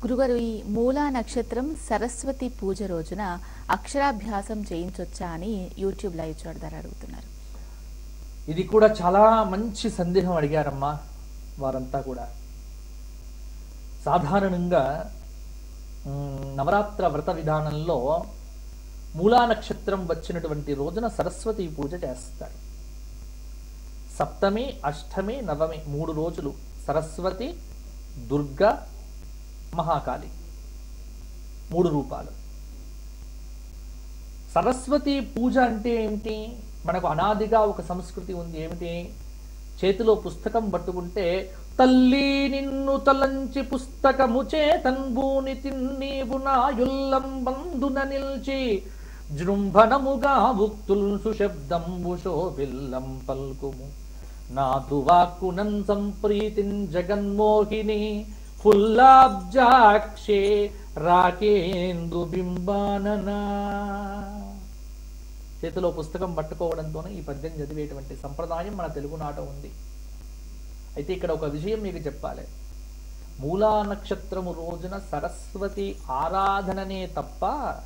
గురుగారు ఈ మూలా నక్షత్రం సరస్వతి పూజ రోజున అక్షరాభ్యాసం చేయించొచ్చా అని యూట్యూబ్ లైవ్ చూడదారు అడుగుతున్నారు ఇది కూడా చాలా మంచి సందేహం అడిగారమ్మా వారంతా కూడా సాధారణంగా మ్, నవరాత్ర వ్రత విధానంలో మూలా నక్షత్రం వచ్చినటువంటి రోజున సరస్వతి పూజ చేస్తారు సప్తమి అష్టమి నవమి మూడు రోజులు సరస్వతి దుర్గా మహాకాళి మూడు రూపాలు సరస్వతి పూజ అంటే ఏమిటి మనకు అనాదిగా ఒక సంస్కృతి ఉంది ఏమిటి చేతిలో పుస్తకం పట్టుకుంటే తల్లి నిన్ను తలంచి పుస్తకము చేతన్బూని తిన్నీవు నాయుల్లం బంధున నిల్చి జృంభణముగా ఉక్తుల్ సుశబ్దంబు శోభిల్లం పల్కుము నాతు వాక్కునం సంప్రీతిన్ జగన్మోహిని ఫుల్లాబ్జాక్షే రాకేందు బింబాననా చేతిలో పుస్తకం పట్టుకోవడంతోనే ఈ పద్యం చదివేటువంటి సంప్రదాయం మన తెలుగునాట ఉంది అయితే ఇక్కడ ఒక విషయం మీకు చెప్పాలి మూలా నక్షత్రము రోజున సరస్వతి ఆరాధననే తప్ప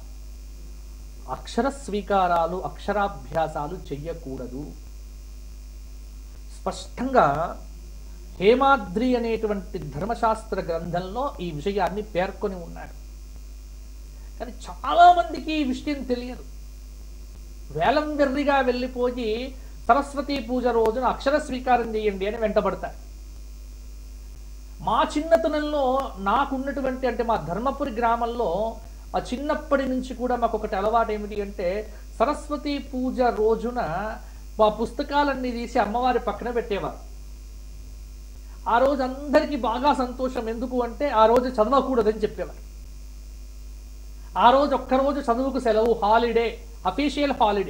అక్షర స్వీకారాలు అక్షరాభ్యాసాలు చెయ్యకూడదు స్పష్టంగా హేమాద్రి అనేటువంటి ధర్మశాస్త్ర గ్రంథంలో ఈ విషయాన్ని పేర్కొని ఉన్నాడు కానీ చాలా మందికి ఈ విషయం తెలియదు వేలం వెర్రిగా వెళ్ళిపోయి సరస్వతి పూజ రోజున అక్షర స్వీకారం చేయండి అని వెంటబడతారు మా చిన్నతనంలో నాకున్నటువంటి అంటే మా ధర్మపురి గ్రామంలో ఆ చిన్నప్పటి నుంచి కూడా మాకు ఒకటి అలవాటు ఏమిటి అంటే సరస్వతి పూజ రోజున మా పుస్తకాలన్నీ తీసి అమ్మవారి పక్కన పెట్టేవారు ఆ రోజు అందరికీ బాగా సంతోషం ఎందుకు అంటే ఆ రోజు చదవకూడదని చెప్పేవారు ఆ రోజు ఒక్కరోజు చదువుకు సెలవు హాలిడే అఫీషియల్ హాలిడే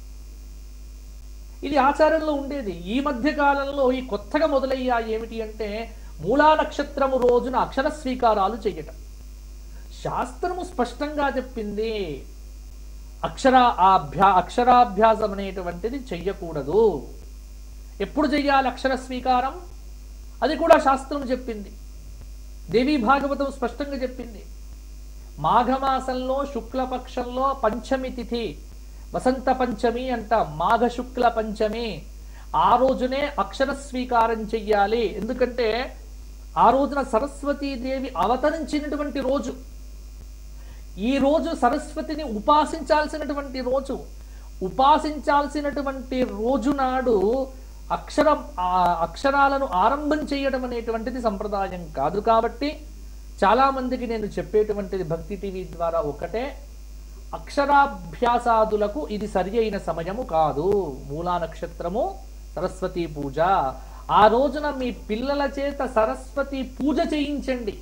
ఇది ఆచారంలో ఉండేది ఈ మధ్య కాలంలో ఈ కొత్తగా మొదలయ్యా ఏమిటి అంటే మూలా నక్షత్రము రోజున అక్షర స్వీకారాలు చెయ్యటం శాస్త్రము స్పష్టంగా చెప్పింది అక్షర అభ్యా అక్షరాభ్యాసం అనేటువంటిది చెయ్యకూడదు ఎప్పుడు చెయ్యాలి అక్షర స్వీకారం అది కూడా శాస్త్రం చెప్పింది దేవీ భాగవతం స్పష్టంగా చెప్పింది మాఘమాసంలో శుక్లపక్షంలో పంచమి తిథి వసంత పంచమి అంట మాఘ శుక్ల పంచమి ఆ రోజునే అక్షర స్వీకారం చెయ్యాలి ఎందుకంటే ఆ రోజున సరస్వతీదేవి అవతరించినటువంటి రోజు ఈ రోజు సరస్వతిని ఉపాసించాల్సినటువంటి రోజు ఉపాసించాల్సినటువంటి రోజు నాడు అక్షరం ఆ అక్షరాలను ఆరంభం చేయడం అనేటువంటిది సంప్రదాయం కాదు కాబట్టి చాలా మందికి నేను చెప్పేటువంటిది భక్తి టీవీ ద్వారా ఒకటే అక్షరాభ్యాసాదులకు ఇది సరి అయిన సమయము కాదు మూలా నక్షత్రము సరస్వతి పూజ ఆ రోజున మీ పిల్లల చేత సరస్వతి పూజ చేయించండి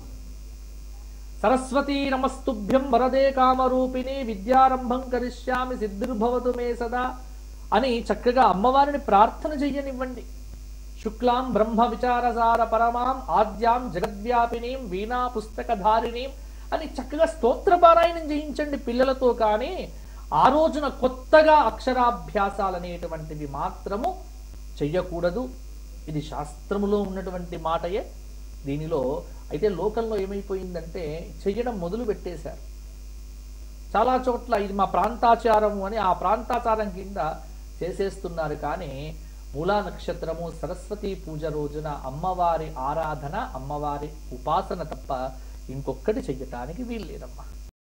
సరస్వతీ నమస్తుభ్యం వరదే కామరూపిణి విద్యారంభం కరిష్యామి సిద్ధిర్భవతు మే సదా అని చక్కగా అమ్మవారిని ప్రార్థన చెయ్యనివ్వండి శుక్లాం బ్రహ్మ విచారసార పరమాం ఆద్యాం జగద్వ్యాపినీం వీణా పుస్తకధారిణీం అని చక్కగా స్తోత్రపారాయణం చేయించండి పిల్లలతో కానీ ఆ రోజున కొత్తగా అక్షరాభ్యాసాలు అనేటువంటివి మాత్రము చెయ్యకూడదు ఇది శాస్త్రములో ఉన్నటువంటి మాటయే దీనిలో అయితే లోకంలో ఏమైపోయిందంటే చెయ్యడం మొదలు పెట్టేశారు చాలా చోట్ల ఇది మా ప్రాంతాచారము అని ఆ ప్రాంతాచారం కింద చేసేస్తున్నారు కానీ మూలా నక్షత్రము సరస్వతి పూజ రోజున అమ్మవారి ఆరాధన అమ్మవారి ఉపాసన తప్ప ఇంకొక్కటి చెయ్యటానికి వీల్లేదమ్మా